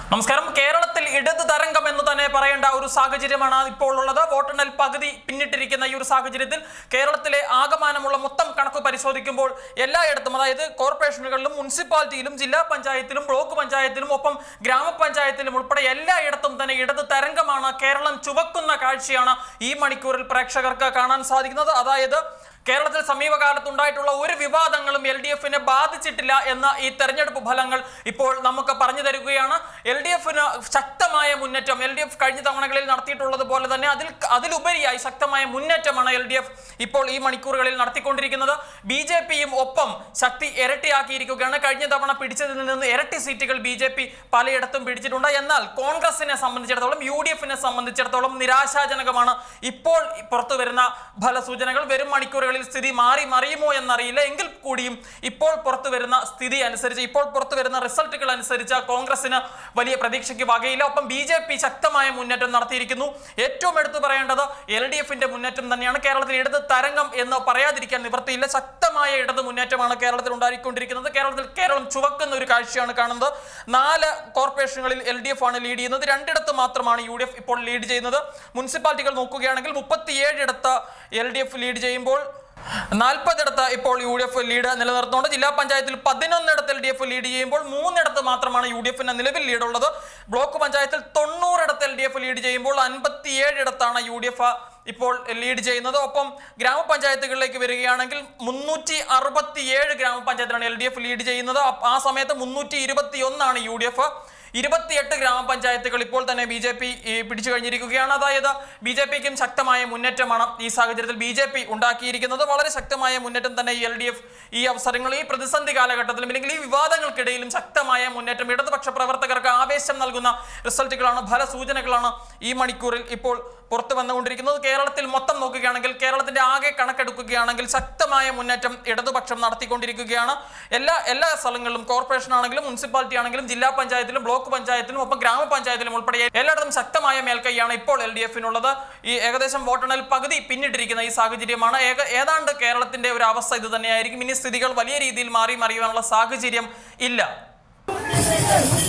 നമസ്കാരം കേരളത്തിൽ ഇടത് തരംഗം എന്ന് തന്നെ പറയേണ്ട ഒരു സാഹചര്യമാണ് ഇപ്പോൾ ഉള്ളത് വോട്ടെണ്ണൽ പകുതി പിന്നിട്ടിരിക്കുന്ന ഈ ഒരു സാഹചര്യത്തിൽ കേരളത്തിലെ ആകമാനമുള്ള മൊത്തം കണക്ക് പരിശോധിക്കുമ്പോൾ എല്ലായിടത്തും അതായത് കോർപ്പറേഷനുകളിലും മുനിസിപ്പാലിറ്റിയിലും ജില്ലാ പഞ്ചായത്തിലും ബ്ലോക്ക് പഞ്ചായത്തിലും ഒപ്പം ഗ്രാമപഞ്ചായത്തിലും ഉൾപ്പെടെ എല്ലായിടത്തും തന്നെ ഇടത് തരംഗമാണ് കേരളം ചുവക്കുന്ന കാഴ്ചയാണ് ഈ മണിക്കൂറിൽ പ്രേക്ഷകർക്ക് കാണാൻ സാധിക്കുന്നത് അതായത് കേരളത്തിൽ സമീപകാലത്ത് ഉണ്ടായിട്ടുള്ള ഒരു വിവാദങ്ങളും എൽ ഡി എഫിനെ ബാധിച്ചിട്ടില്ല എന്ന ഈ തെരഞ്ഞെടുപ്പ് ഫലങ്ങൾ ഇപ്പോൾ നമുക്ക് പറഞ്ഞു തരികയാണ് എൽ ഡി എഫിന് ശക്തമായ മുന്നേറ്റം എൽ ഡി എഫ് കഴിഞ്ഞ തവണകളിൽ നടത്തിയിട്ടുള്ളത് പോലെ തന്നെ അതിൽ അതിലുപരിയായി ശക്തമായ മുന്നേറ്റമാണ് എൽ ഡി എഫ് ഇപ്പോൾ ഈ മണിക്കൂറുകളിൽ നടത്തിക്കൊണ്ടിരിക്കുന്നത് ബി ജെ പിയും ഒപ്പം ശക്തി ഇരട്ടിയാക്കിയിരിക്കുകയാണ് കഴിഞ്ഞ തവണ പിടിച്ചതിൽ നിന്ന് ഇരട്ടി സീറ്റുകൾ ബി ജെ പി പലയിടത്തും പിടിച്ചിട്ടുണ്ട് എന്നാൽ കോൺഗ്രസിനെ സംബന്ധിച്ചിടത്തോളം യു ഡി എഫിനെ സംബന്ധിച്ചിടത്തോളം നിരാശാജനകമാണ് ഇപ്പോൾ പുറത്തു വരുന്ന ഫലസൂചനകൾ വരും മണിക്കൂറുകളിൽ സ്ഥിതി മാറി മറിയുമോ എന്നറിയില്ല എങ്കിൽ കൂടിയും ഇപ്പോൾ പുറത്തു വരുന്ന സ്ഥിതി അനുസരിച്ച് ഇപ്പോൾ പുറത്തു വരുന്ന റിസൾട്ടുകൾ അനുസരിച്ച് കോൺഗ്രസിന് വലിയ പ്രതീക്ഷയ്ക്ക് വകയില്ല ഒപ്പം ബി ജെ പി ശക്തമായ മുന്നേറ്റം നടത്തിയിരിക്കുന്നു ഏറ്റവും എടുത്തു പറയേണ്ടത് എൽ ഡി എഫിന്റെ മുന്നേറ്റം തന്നെയാണ് കേരളത്തിൽ ഇടത് തരംഗം എന്ന് പറയാതിരിക്കാൻ നിവൃത്തിയില്ല ശക്തമായ ഇടത് മുന്നേറ്റമാണ് കേരളത്തിൽ ഉണ്ടായിക്കൊണ്ടിരിക്കുന്നത് കേരളത്തിൽ കേരളം ചുവക്കുന്ന ഒരു കാഴ്ചയാണ് കാണുന്നത് നാല് കോർപ്പറേഷനുകളിൽ എൽ ഡി എഫ് ആണ് ലീഡ് ചെയ്യുന്നത് രണ്ടിടത്ത് മാത്രമാണ് യു ഡി എഫ് ഇപ്പോൾ ലീഡ് ചെയ്യുന്നത് മുനിസിപ്പാലിറ്റികൾ നോക്കുകയാണെങ്കിൽ മുപ്പത്തിയേഴ് ഇടത്ത് എൽ ഡി എഫ് ലീഡ് ചെയ്യുമ്പോൾ നാൽപ്പതിടത്ത് ഇപ്പോൾ യു ഡി എഫ് ലീഡ് നിലനിർത്തുന്നുണ്ട് ജില്ലാ പഞ്ചായത്തിൽ പതിനൊന്നിടത്ത് എൽ ഡി എഫ് ലീഡ് ചെയ്യുമ്പോൾ മൂന്നിടത്ത് മാത്രമാണ് യു ഡി എഫിന് നിലവിൽ ലീഡുള്ളത് ബ്ലോക്ക് പഞ്ചായത്തിൽ തൊണ്ണൂറിടത്ത് എൽ ഡി എഫ് ലീഡ് ചെയ്യുമ്പോൾ അൻപത്തിയേഴിടത്താണ് യു ഡി എഫ് ഇപ്പോൾ ലീഡ് ചെയ്യുന്നത് ഒപ്പം ഗ്രാമപഞ്ചായത്തുകളിലേക്ക് വരികയാണെങ്കിൽ മുന്നൂറ്റി അറുപത്തിയേഴ് ഗ്രാമപഞ്ചായത്തിലാണ് എൽ ഡി എഫ് ലീഡ് ചെയ്യുന്നത് അപ്പ- ആ സമയത്ത് മുന്നൂറ്റി ഇരുപത്തി ഒന്നാണ് യു ഡി എഫ് ഇരുപത്തിയെട്ട് ഗ്രാമപഞ്ചായത്തുകൾ ഇപ്പോൾ തന്നെ ബി ജെ പി പിടിച്ചു കഴിഞ്ഞിരിക്കുകയാണ് അതായത് ബി ജെ പിക്കും ശക്തമായ മുന്നേറ്റമാണ് ഈ സാഹചര്യത്തിൽ ബി ജെ പി ഉണ്ടാക്കിയിരിക്കുന്നത് വളരെ ശക്തമായ മുന്നേറ്റം തന്നെ എൽ ഡി എഫ് ഈ അവസരങ്ങളിൽ ഈ പ്രതിസന്ധി കാലഘട്ടത്തിലും അല്ലെങ്കിൽ ഈ വിവാദങ്ങൾക്കിടയിലും ശക്തമായ മുന്നേറ്റം ഇടതുപക്ഷ പ്രവർത്തകർക്ക് ആവേശം നൽകുന്ന റിസൾട്ടുകളാണ് ഫലസൂചനകളാണ് ഈ മണിക്കൂറിൽ ഇപ്പോൾ പുറത്തു വന്നുകൊണ്ടിരിക്കുന്നത് കേരളത്തിൽ മൊത്തം നോക്കുകയാണെങ്കിൽ കേരളത്തിന്റെ ആകെ കണക്കെടുക്കുകയാണെങ്കിൽ ശക്തമായ മുന്നേറ്റം ഇടതുപക്ഷം നടത്തിക്കൊണ്ടിരിക്കുകയാണ് എല്ലാ എല്ലാ സ്ഥലങ്ങളിലും കോർപ്പറേഷൻ ആണെങ്കിലും മുനിസിപ്പാലിറ്റി ആണെങ്കിലും ജില്ലാ പഞ്ചായത്തിലും ബ്ലോക്ക് പഞ്ചായത്തിലും ഒപ്പം ഗ്രാമപഞ്ചായത്തിലും ഉൾപ്പെടെ എല്ലായിടത്തും ശക്തമായ മേൽക്കൈയാണ് ഇപ്പോൾ എൽ ഡി എഫിനുള്ളത് ഈ ഏകദേശം വോട്ടെണ്ണൽ പകുതി പിന്നിട്ടിരിക്കുന്ന ഈ സാഹചര്യമാണ് ഏക ഏതാണ്ട് കേരളത്തിന്റെ ഒരു അവസ്ഥ ഇത് തന്നെയായിരിക്കും ഇനി സ്ഥിതികൾ വലിയ രീതിയിൽ മാറി മറിയുവാനുള്ള സാഹചര്യം ഇല്ല